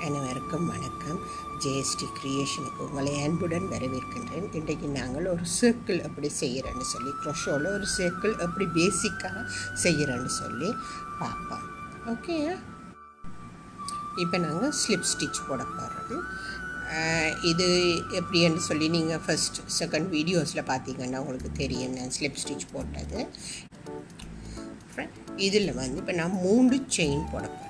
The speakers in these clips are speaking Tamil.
அனைவருக்கும் வணக்கம் ஜேஎஸ்டி கிரியேஷனுக்கு உங்களை அன்புடன் வரவேற்கின்றேன் இன்றைக்கு நாங்கள் ஒரு சர்க்கிள் எப்படி செய்கிறேன்னு சொல்லி க்ரொஷோவில் ஒரு சர்க்கிள் எப்படி பேசிக்காக செய்கிறேன்னு சொல்லி பார்ப்போம் ஓகே இப்போ நாங்கள் ஸ்லிப் ஸ்டிச் போட போகிறோம் இது எப்படின்னு சொல்லி நீங்கள் ஃபஸ்ட் செகண்ட் வீடியோஸில் பார்த்தீங்கன்னா உங்களுக்கு தெரியும் நான் ஸ்லிப் ஸ்டிச் போட்டது இதில் வந்து இப்போ நான் மூன்று செயின் போட போகிறேன்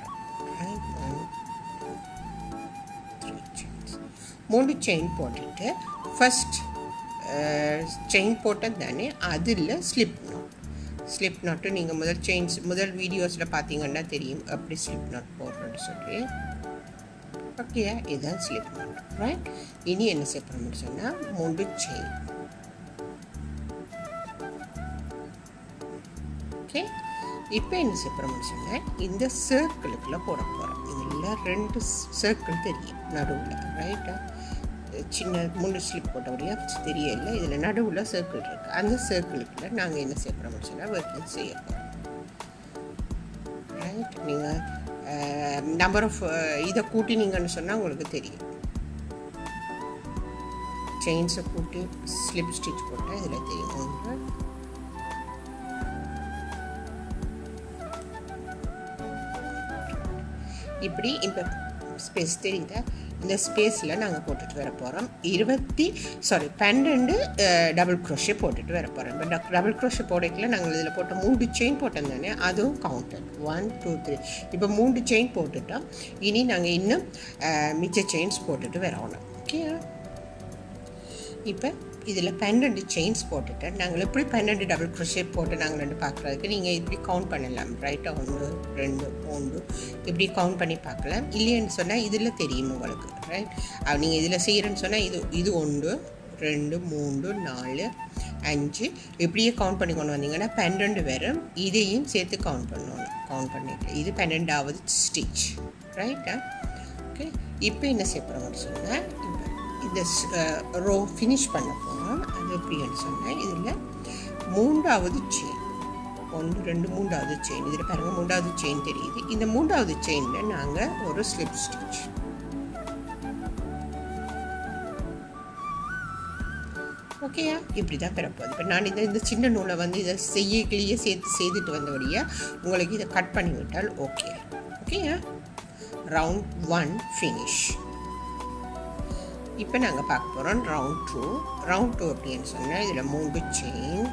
மூணு செயின் போட்டுட்டு ஃபஸ்ட் செயின் போட்டது தானே அதில் ஸ்லிப் நாட் ஸ்லிப் நாட்டு நீங்கள் முதல் செயின்ஸ் முதல் வீடியோஸில் பார்த்தீங்கன்னா தெரியும் எப்படி ஸ்லிப் நாட் போடுறோன்னு சொல்லி ஓகேயா இதுதான் ஸ்லிப் நாட் ரைட் இனி என்ன செய்யணும்னு சொன்னால் மூன்று செயின் ஓகே இப்போ என்ன செய்யணும்னு சொன்னால் இந்த சர்க்கிளுக்குள்ளே போட போகிறோம் இதில் ரெண்டு சர்க்கிள் தெரியும் நடுவில் ரைட்டா சின்ன மூணு ஸ்லிப் போட்டபடியா தெரியல இதில் நடுவில் சர்க்கிள் இருக்குது அந்த சர்க்கிளுக்குள்ள நாங்கள் என்ன செய்ய போகிறோம்னு சொன்னால் ஒர்க்கிங் செய்ய போகிறோம் ரைட் நீங்கள் நம்பர் ஆஃப் இதை கூட்டினீங்கன்னு சொன்னால் உங்களுக்கு தெரியும் செயின்ஸை கூட்டி ஸ்லிப் ஸ்டிச் போட்டால் இதில் தெரியும் ஒன்று இப்படி இப்போ ஸ்பேஸ் தெரியுதா இந்த ஸ்பேஸில் நாங்கள் போட்டுட்டு வர போகிறோம் இருபத்தி சாரி பன்னெண்டு டபுள் க்ரோஷே போட்டுட்டு வர போகிறோம் இப்போ டபுள் க்ரோஷே போடக்கல நாங்கள் இதில் போட்ட மூன்று செயின் போட்டோம் தானே அதுவும் கவுண்டட் ஒன் டூ த்ரீ இப்போ மூன்று செயின் போட்டுட்டோம் இனி நாங்கள் இன்னும் மிச்ச செயின்ஸ் போட்டுட்டு வரணும் ஓகே இப்போ இதில் பன்னெண்டு செயின்ஸ் போட்டுட்டு நாங்கள் எப்படி பன்னெண்டு டபுள் க்ரோஷே போட்டு நாங்கள் ரெண்டு பார்க்குறதுக்கு நீங்கள் இப்படி கவுண்ட் பண்ணலாம் ரைட்டாக ஒன்று ரெண்டு மூணு இப்படி கவுண்ட் பண்ணி பார்க்கலாம் இல்லைன்னு சொன்னால் இதில் தெரியும் உங்களுக்கு ரைட் நீங்கள் இதில் செய்கிறேன்னு சொன்னால் இது இது ஒன்று ரெண்டு மூணு நாலு அஞ்சு இப்படியே கவுண்ட் பண்ணி கொண்டு வந்தீங்கன்னா பன்னெண்டு வரும் இதையும் சேர்த்து கவுண்ட் பண்ணணும் கவுண்ட் பண்ணிட்டு இது பன்னெண்டாவது ஸ்டிச் ரைட்டா ஓகே இப்போ என்ன செய்ய போகிறோம்னு சொன்னால் இப்போ இந்த ரோ ஃபினிஷ் பண்ண போகிறோம் அது எப்படின்னு சொன்னால் இதில் மூன்றாவது செயின் ஒன்று ரெண்டு மூன்றாவது செயின் இதில் பாருங்கள் மூன்றாவது செயின் தெரியுது இந்த மூன்றாவது செயினில் நாங்கள் ஒரு ஸ்லிப் ஸ்டிச் ஓகேயா இப்படி தான் பெறப்போகுது இப்போ நான் இந்த இந்த சின்ன நூலை வந்து இதை செய்யக்கிலேயே சேர்த்து செய்துட்டு வந்தபடியாக உங்களுக்கு இதை கட் பண்ணி விட்டால் ஓகே ஓகேயா ரவுண்ட் ஒன் ஃபினிஷ் இப்போ நாங்கள் பார்க்க போகிறோம் ரவுண்ட் டூ ரவுண்ட் டூ அப்படின்னு சொன்னால் இதில் மூன்று செயின்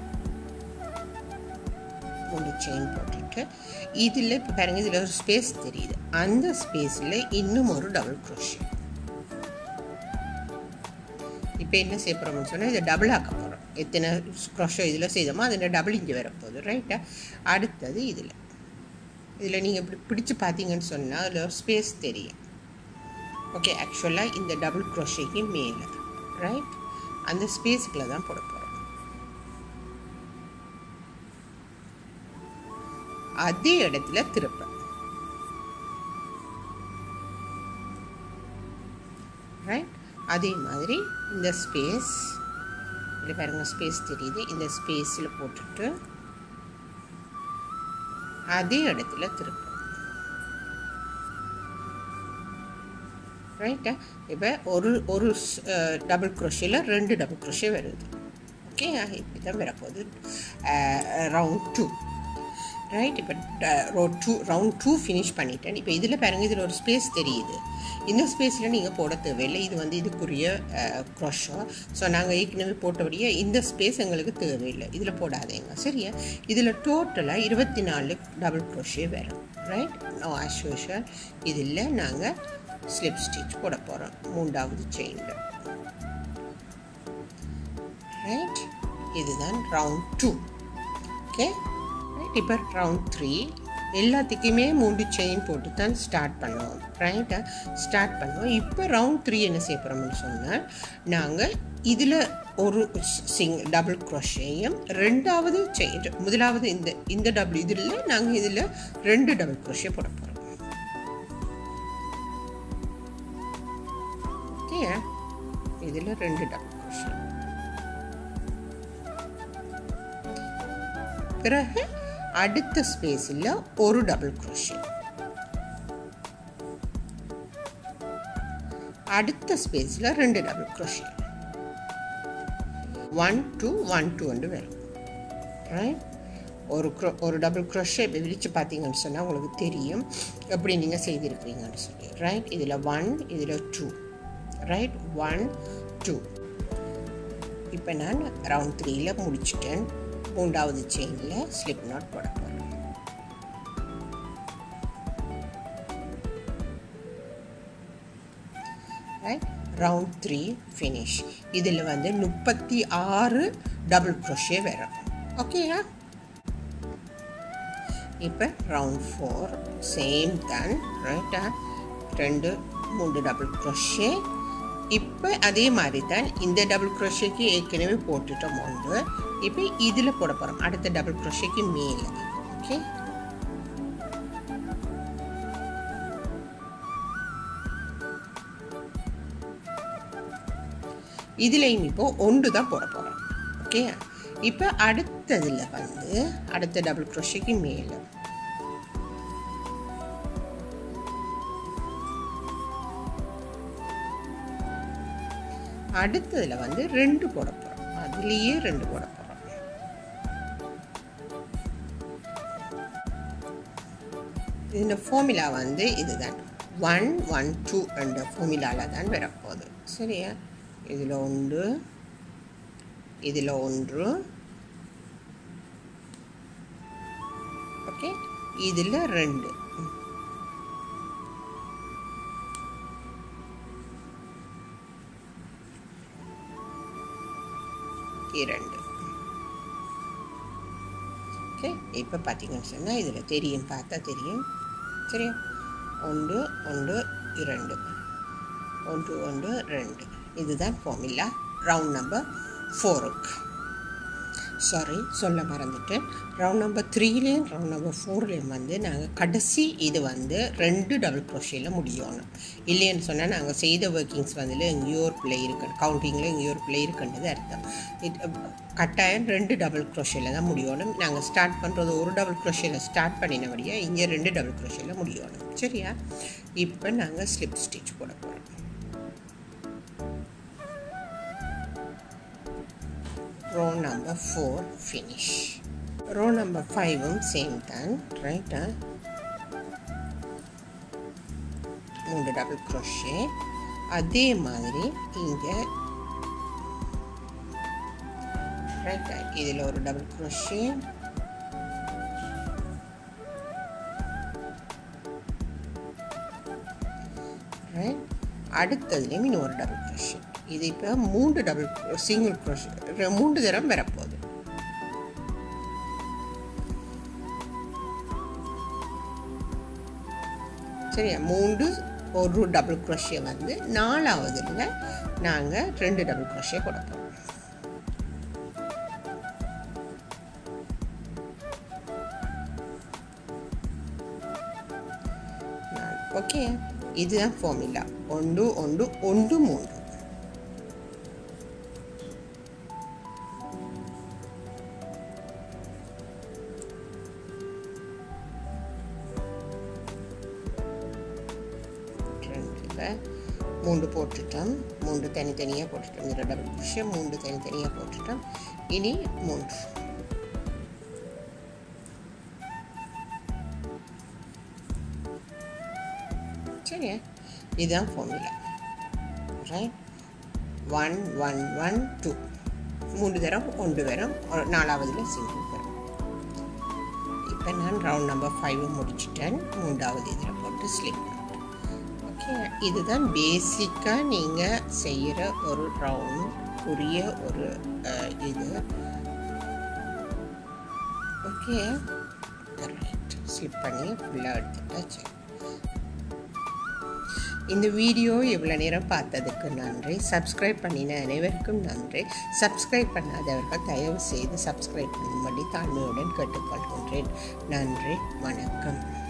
மூணு செயின் போட்டுட்டு இதில் இப்போ பாருங்க இதில் ஒரு ஸ்பேஸ் தெரியுது அந்த ஸ்பேஸில் இன்னும் ஒரு டபுள் க்ரோஷ் இப்போ என்ன செய்ய போகிறோம்னு சொன்னால் இதை டபுள் ஆக்க போகிறோம் எத்தனை க்ரோஷோ இதில் செய்தோமோ அதில் டபுள் இங்கே வரப்போகுது ரைட்டா அடுத்தது இதில் இதில் நீங்கள் இப்படி பிடிச்சி பார்த்தீங்கன்னு சொன்னால் அதில் ஒரு ஸ்பேஸ் தெரியும் ஓகே ஆக்சுவலாக இந்த டபுள் க்ரோஷேக்கு மேலே ரைட் அந்த ஸ்பேஸுக்குள்ள தான் போட போகிறோம் அதே இடத்துல திருப்ப ரைட் அதே மாதிரி இந்த ஸ்பேஸ் இதில் பாருங்க ஸ்பேஸ் தெரியுது இந்த ஸ்பேஸில் போட்டுட்டு அதே இடத்துல திருப்ப ரைட்டா இப்போ ஒரு ஒரு டபுள் க்ரோஷியில் ரெண்டு டபுள் க்ரோஷே வருது ஓகே இப்படி தான் வரப்போகுது ரவுண்ட் டூ ரைட் இப்போ row two round two finish பண்ணிட்டேன் இப்போ இதில் பாருங்கள் இதில் ஒரு ஸ்பேஸ் தெரியுது இந்த ஸ்பேஸில் நீங்கள் போட தேவையில்லை இது வந்து இதுக்குரிய க்ரோஷோ ஸோ நாங்கள் ஏற்கனவே போட்டபடியே இந்த ஸ்பேஸ் எங்களுக்கு தேவையில்லை இதில் போடாதேங்க சரியா இதில் டோட்டலாக இருபத்தி நாலு டபுள் க்ரோஷே வரும் ரைட் நோ ஆஸ் யூஷுவல் இதில் நாங்கள் ஸ்லிப் ஸ்டிச் போட போகிறோம் மூன்றாவது செயினில் ரைட் இதுதான் ரவுண்ட் டூ ஓகே ரைட் இப்போ ரவுண்ட் த்ரீ எல்லாத்துக்குமே மூன்று செயின் போட்டு தான் ஸ்டார்ட் பண்ணுவோம் ரைட்டா ஸ்டார்ட் பண்ணுவோம் இப்போ ரவுண்ட் த்ரீ என்ன செய்ய போகிறோம்னு சொன்னால் நாங்கள் இதில் ஒரு சிங் டபுள் க்ரோஷேயும் ரெண்டாவது செயின் முதலாவது இந்த இந்த டபுள் இதில் நாங்கள் இதில் ரெண்டு டபுள் க்ரோஷே போட போகிறோம் ஓகே இதில் ரெண்டு டபுள் க்ரோஷே பிறகு அடுத்த ஸ்பேஸில் ஒரு டபுள் க்ரோஷே அடுத்த ஸ்பேஸில் ரெண்டு double crochet one two one two வந்து வரும் ரைட் ஒரு க்ரோ ஒரு டபுள் க்ரோஷே இப்போ விரித்து பார்த்தீங்கன்னு சொன்னால் உங்களுக்கு தெரியும் எப்படி நீங்கள் செய்திருக்கிறீங்கன்னு சொல்லி ரைட் இதில் ஒன் இதில் டூ ரைட் ஒன் டூ இப்போ நான் ரவுண்ட் த்ரீயில் முடிச்சிட்டேன் மூன்றாவது செயினில் ஸ்லிப் நாட் போட போகிறேன் ரைட் ரவுண்ட் த்ரீ ஃபினிஷ் இதில் வந்து முப்பத்தி ஆறு டபுள் க்ரோஷே வரும் ஓகேயா இப்போ ரவுண்ட் ஃபோர் சேம் தான் ரைட்டா ரெண்டு மூன்று டபுள் க்ரோஷே இப்போ அதே மாதிரி தான் இந்த டபுள் க்ரோஷேக்கு ஏற்கனவே போட்டுட்டோம் ஒன்று இப்போ இதில் போட போகிறோம் அடுத்த டபுள் க்ரோஷேக்கு மேலே ஓகே இதுலேயும் இப்போ ஒன்று தான் போட போகிறோம் ஓகே இப்போ அடுத்ததில் வந்து அடுத்த டபுள் க்ரோஷேக்கு மேலே அடுத்ததில் வந்து ரெண்டு போட போகிறோம் அதுலேயே ரெண்டு போட போகிறோம் இந்த ஃபார்முலா வந்து இதுதான் ஒன் ஒன் டூ என்ற ஃபார்முலாவில் தான் வரப்போகுது சரியா இதில் ஒன்று இதில் ஒன்று ஓகே இதில் ரெண்டு இரண்டு ஓகே இப்போ பார்த்தீங்கன்னு சொன்னால் இதில் தெரியும் பார்த்தா தெரியும் சரியா ஒன்று ஒன்று இரண்டு ஒன்று ஒன்று ரெண்டு இதுதான் ஃபார்முலா ரவுண்ட் நம்பர் ஃபோருக்கு சாரி சொல்ல மறந்துட்டேன் ரவுண்ட் நம்பர் த்ரீலேயும் ரவுண்ட் நம்பர் ஃபோர்லேயும் வந்து நாங்கள் கடைசி இது வந்து ரெண்டு டபுள் க்ரோஷியில் முடியணும் இல்லைன்னு சொன்னால் நாங்கள் செய்த ஒர்க்கிங்ஸ் வந்து எங்கேயோ ஒரு பிள்ளை இருக்கு கவுண்டிங்கில் எங்கேயோ ஒரு பிள்ளை இருக்குன்றது அர்த்தம் இது கட்டாயம் ரெண்டு டபுள் க்ரோஷியில் தான் முடியணும் நாங்கள் ஸ்டார்ட் பண்ணுறது ஒரு டபுள் க்ரோஷியில் ஸ்டார்ட் பண்ணினபடியாக இங்கே ரெண்டு டபுள் க்ரோஷியில் முடியணும் சரியா இப்போ நாங்கள் ஸ்லிப் ஸ்டிச் போட போகிறோம் row number 4 finish row number 5 um same தான் right ah மூணு டபுள் க்ரோஷே அதே மாதிரி இங்கே ரைட் இதில் ஒரு டபுள் க்ரோஷே ரைட் அடுத்ததுலேயும் இன்னொரு டபுள் க்ரோஷே இது இப்போ மூன்று டபுள் சிங்கிள் க்ரோஷே மூன்று தரம் வரப்போகுது சரியா மூன்று ஒரு டபுள் க்ரோஷே வந்து நாலாவதுல நாங்கள் ரெண்டு டபுள் க்ரோஷே கொடுப்போம் ஓகே இதுதான் ஃபார்முலா ஒன்று ஒன்று ஒன்று மூன்று ரெண்டில் மூன்று போட்டுட்டோம் மூன்று தனித்தனியாக போட்டுட்டோம் இதில் டபுள் விஷயம் மூன்று தனித்தனியாக போட்டுட்டோம் இனி மூன்று சரியா இதுதான் formula right one one one two மூன்று தரம் ஒன்று வரும் ஒரு நாலாவதுல சிங்கிள் வரும் இப்போ நான் ரவுண்ட் நம்பர் ஃபைவ் முடிச்சிட்டேன் மூன்றாவது இதில் போட்டு ஸ்லிப் ஓகே இதுதான் பேசிக்காக நீங்கள் செய்கிற ஒரு ரவுண்ட் உரிய ஒரு அஹ், இது ஓகே ரைட் ஸ்லிப் பண்ணி ஃபுல்லாக எடுத்துட்டாச்சு இந்த வீடியோ இவ்வளோ நேரம் பார்த்ததுக்கு நன்றி சப்ஸ்கிரைப் பண்ணின அனைவருக்கும் நன்றி சப்ஸ்கிரைப் பண்ணாதவர்கள் தயவு செய்து சப்ஸ்கிரைப் பண்ணும்படி தாழ்மையுடன் கேட்டுக்கொள்கின்றேன் நன்றி வணக்கம்